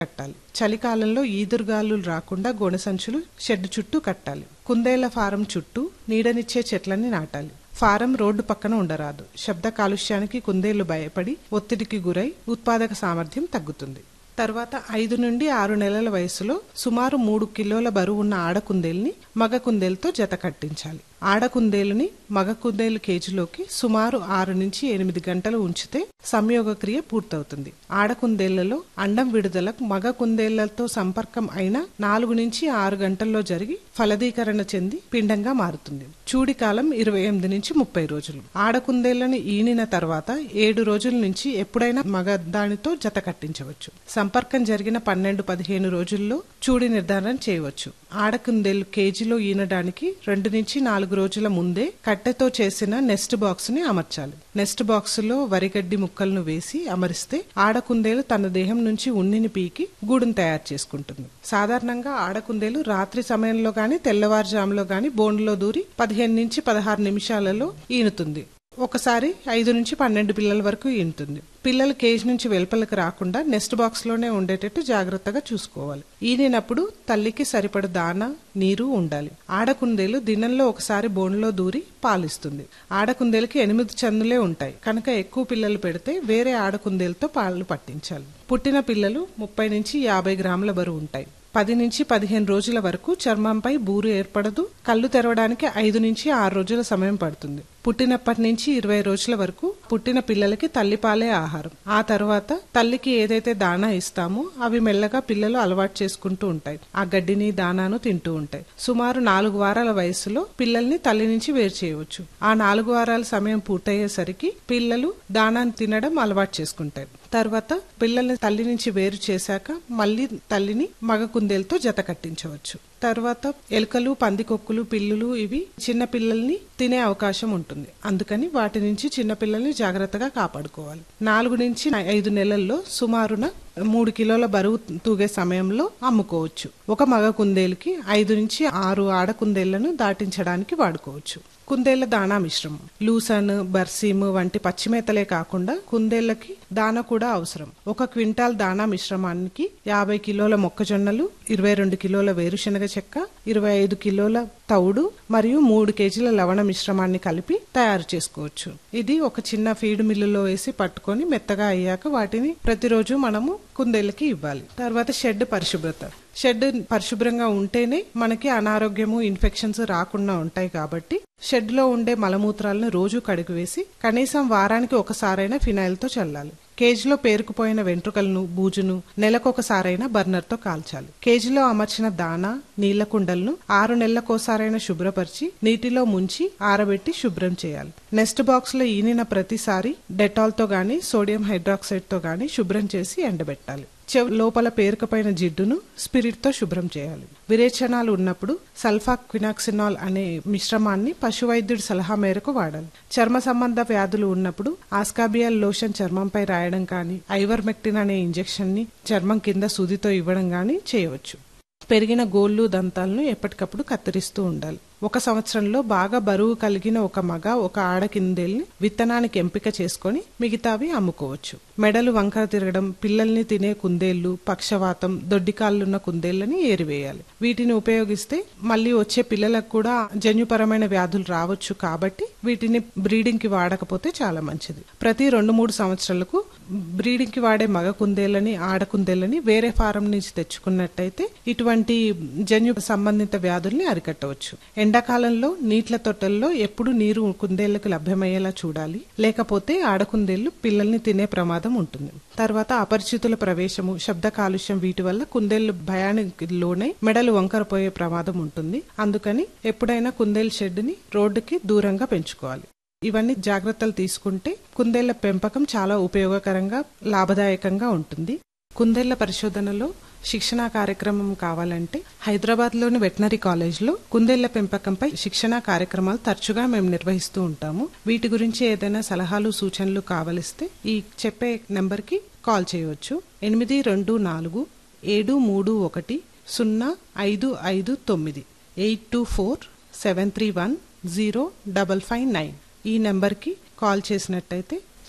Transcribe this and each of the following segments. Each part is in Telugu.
కట్టాలి చలికాలంలో ఈదురుగాలు రాకుండా గోనె సంచులు షెడ్ చుట్టూ కట్టాలి కుందేళ్ల ఫారం చుట్టూ నీడనిచ్చే చెట్లని నాటాలి ఫారం రోడ్డు పక్కన ఉండరాదు శబ్ద కాలుష్యానికి కుందేళ్లు భయపడి ఒత్తిడికి గురై ఉత్పాదక సామర్థ్యం తగ్గుతుంది తర్వాత ఐదు నుండి ఆరు నెలల వయసులో సుమారు మూడు కిలోల బరువు ఉన్న ఆడకుందేల్ని మగ కుందేలుతో జత కట్టించాలి ఆడకుందేలుని మగ కుందేలు కేజీలోకి సుమారు ఆరు నుంచి ఎనిమిది గంటలు ఉంచితే సంయోగ క్రియ పూర్తవుతుంది ఆడకుందేళ్లలో అండం విడుదల మగ కుందేళ్లతో సంపర్కం అయిన నాలుగు నుంచి ఆరు గంటల్లో జరిగి ఫలదీకరణ చెంది పిండంగా మారుతుంది చూడి కాలం ఇరవై ఎనిమిది నుంచి ముప్పై రోజులు ఆడకుందేళ్లను ఈనిన తర్వాత ఏడు రోజుల నుంచి ఎప్పుడైనా మగ దానితో జత కట్టించవచ్చు సంపర్కం జరిగిన పన్నెండు పదిహేను రోజుల్లో చూడి నిర్ధారణ చేయవచ్చు ఆడకుందేలు కేజీలో ఈనడానికి రెండు నుంచి నాలుగు రోజుల ముందే కట్టెతో చేసిన నెస్ట్ బాక్స్ ని అమర్చాలి నెస్ట్ బాక్స్ లో వరిగడ్డి ముక్కలను వేసి అమరిస్తే ఆడకుందేలు తన దేహం నుంచి ఉన్నిని పీకి గూడును తయారు చేసుకుంటుంది సాధారణంగా ఆడకుందేలు రాత్రి సమయంలో గాని తెల్లవారుజాములో గాని బోన్లో దూరి పదిహేను నుంచి పదహారు నిమిషాలలో ఈనుతుంది ఒకసారి ఐదు నుంచి పన్నెండు పిల్లల వరకు ఈనుతుంది పిల్లలు కేజ్ నుంచి వెలుపలకు రాకుండా నెస్ట్ బాక్స్ లోనే ఉండేటట్టు జాగ్రత్తగా చూసుకోవాలి ఈనినప్పుడు తల్లికి సరిపడ దాన నీరు ఉండాలి ఆడకుందేలు దినంలో ఒకసారి బోన్లో దూరి పాలిస్తుంది ఆడకుందేలకి ఎనిమిది చందులే ఉంటాయి కనుక ఎక్కువ పిల్లలు పెడితే వేరే ఆడకుందేలతో పాలు పట్టించాలి పుట్టిన పిల్లలు ముప్పై నుంచి యాభై గ్రాముల బరువు ఉంటాయి పది నుంచి పదిహేను రోజుల వరకు చర్మంపై బూరు ఏర్పడదు కళ్ళు తెరవడానికి ఐదు నుంచి ఆరు రోజుల సమయం పడుతుంది పుట్టినప్పటి నుంచి ఇరవై రోజుల వరకు పుట్టిన పిల్లలకి తల్లిపాలే ఆహారం ఆ తర్వాత తల్లికి ఏదైతే దానా ఇస్తామో అవి మెల్లగా పిల్లలు అలవాటు చేసుకుంటూ ఉంటాయి ఆ గడ్డిని దానాను తింటూ ఉంటాయి సుమారు నాలుగు వారాల వయసులో పిల్లల్ని తల్లి నుంచి వేరు చేయవచ్చు ఆ నాలుగు వారాల సమయం పూర్తయ్యేసరికి పిల్లలు దానాన్ని తినడం అలవాటు చేసుకుంటాయి తర్వాత పిల్లల్ని తల్లి నుంచి వేరు చేశాక మళ్ళీ తల్లిని మగ కుందేలతో జత కట్టించవచ్చు తర్వాత ఎలుకలు పందికొక్కులు పిల్లులు ఇవి చిన్న పిల్లల్ని తినే అవకాశం ఉంటుంది అందుకని వాటి నుంచి చిన్న పిల్లల్ని జాగ్రత్తగా కాపాడుకోవాలి నాలుగు నుంచి ఐదు నెలల్లో సుమారున మూడు కిలోల బరువు తూగే సమయంలో అమ్ముకోవచ్చు ఒక మగ కుందేలుకి ఐదు నుంచి ఆరు ఆడ కుందేళ్లను దాటించడానికి వాడుకోవచ్చు కుందేళ్ల దాణా మిశ్రమం లూసన్ బర్సీమ్ వంటి పచ్చిమేతలే కాకుండా కుందేళ్లకి దాన కూడా అవసరం ఒక క్వింటాల్ దానా మిశ్రమానికి యాభై కిలోల మొక్కజొన్నలు ఇరవై రెండు కిలోల వేరుశనగ చెక్క ఇరవై ఐదు కిలోల తౌడు మరియు మూడు కేజీల లవణ మిశ్రమాన్ని కలిపి తయారు చేసుకోవచ్చు ఇది ఒక చిన్న ఫీడ్ మిల్లులో వేసి పట్టుకొని మెత్తగా అయ్యాక వాటిని ప్రతిరోజు మనము కుందేళ్ళకి ఇవ్వాలి తర్వాత షెడ్ పరిశుభ్రత షెడ్ పరిశుభ్రంగా ఉంటేనే మనకి అనారోగ్యము ఇన్ఫెక్షన్స్ రాకుండా ఉంటాయి కాబట్టి షెడ్ లో ఉండే మలమూత్రాలను రోజు కడిగివేసి కనీసం వారానికి ఒకసారైనా ఫినాయిల్ తో చల్లాలి కేజీలో పేరుకుపోయిన వెంట్రుకలను బూజును నెలకొకసారైనా బర్నర్ తో కాల్చాలి కేజీలో అమర్చిన దానా నీళ్ల కుండలను ఆరు నెలలకోసారైనా శుభ్రపరిచి నీటిలో ముంచి ఆరబెట్టి శుభ్రం చేయాలి నెక్స్ట్ బాక్స్ లో ఈనిన ప్రతిసారి డెటాల్ తో గాని సోడియం హైడ్రాక్సైడ్ తో గాని శుభ్రం చేసి ఎండబెట్టాలి చెవ్ లోపల పేరుకుపోయిన జిడ్డును స్పిరిట్ తో శుభ్రం చేయాలి విరేచనాలు ఉన్నప్పుడు సల్ఫా క్వినాక్సినాల్ అనే మిశ్రమాన్ని పశువైద్యుడి సలహా మేరకు వాడాలి చర్మ సంబంధ వ్యాధులు ఉన్నప్పుడు ఆస్కాబియల్ లోషన్ చర్మంపై రాయడం కానీ ఐవర్మెక్టిన్ అనే ఇంజెక్షన్ ని చర్మం కింద సూదితో ఇవ్వడం కానీ చేయవచ్చు పెరిగిన గోళ్లు దంతాలను ఎప్పటికప్పుడు కత్తిరిస్తూ ఉండాలి ఒక సంవత్సరంలో బాగా బరువు కలిగిన ఒక మగ ఒక ఆడ కిందేల్ని విత్తనానికి ఎంపిక చేసుకొని మిగతావి అమ్ముకోవచ్చు మెడలు వంకర తిరగడం పిల్లల్ని తినే కుందేళ్లు పక్షవాతం దొడ్డికాళ్ళున్న కుందేళ్లని ఏరివేయాలి వీటిని ఉపయోగిస్తే మళ్ళీ వచ్చే పిల్లలకు కూడా జన్యుపరమైన వ్యాధులు రావచ్చు కాబట్టి వీటిని బ్రీడింగ్ కి వాడకపోతే చాలా మంచిది ప్రతి రెండు మూడు సంవత్సరాలకు బ్రీడింగ్ కి వాడే మగ కుందేళ్లని ఆడ కుందేళ్లని వేరే ఫారం నుంచి తెచ్చుకున్నట్టయితే ఇటువంటి జన్యు సంబంధిత వ్యాధుల్ని అరికట్టవచ్చు ఎండాకాలంలో నీట్ల తొట్టల్లో ఎప్పుడు నీరు కుందేళ్లకు లభ్యమయ్యేలా చూడాలి లేకపోతే ఆడకుందేళ్లు పిల్లల్ని తినే ప్రమాదం ఉంటుంది తర్వాత అపరిచితుల ప్రవేశము శబ్ద కాలుష్యం వీటి వల్ల కుందేళ్లు భయానికి లోనై మెడలు వంకరపోయే ప్రమాదం ఉంటుంది అందుకని ఎప్పుడైనా కుందేలు షెడ్ని రోడ్డుకి దూరంగా పెంచుకోవాలి ఇవన్నీ జాగ్రత్తలు తీసుకుంటే కుందేళ్ల పెంపకం చాలా ఉపయోగకరంగా లాభదాయకంగా ఉంటుంది కుందేళ్ల పరిశోధనలో శిక్షణా కార్యక్రమం కావాలంటే హైదరాబాద్ లోని వెటనరీ కాలేజ్ లో కుందేళ్ల పెంపకంపై శిక్షణా కార్యక్రమాలు తరచుగా మేము నిర్వహిస్తూ ఉంటాము వీటి గురించి ఏదైనా సలహాలు సూచనలు కావలిస్తే ఈ చెప్పే నెంబర్ కి కాల్ చేయవచ్చు ఎనిమిది రెండు నాలుగు ఏడు మూడు ఒకటి సున్నా ఐదు ఐదు తొమ్మిది eight two four seven three one zero double five nine ఈ నెంబర్కి కాల్ చేసినట్టయితే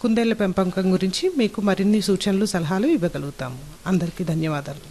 కుందేళ్ల పెంపకం గురించి మీకు మరిన్ని సూచనలు సలహాలు ఇవ్వగలుగుతాము అందరికీ ధన్యవాదాలు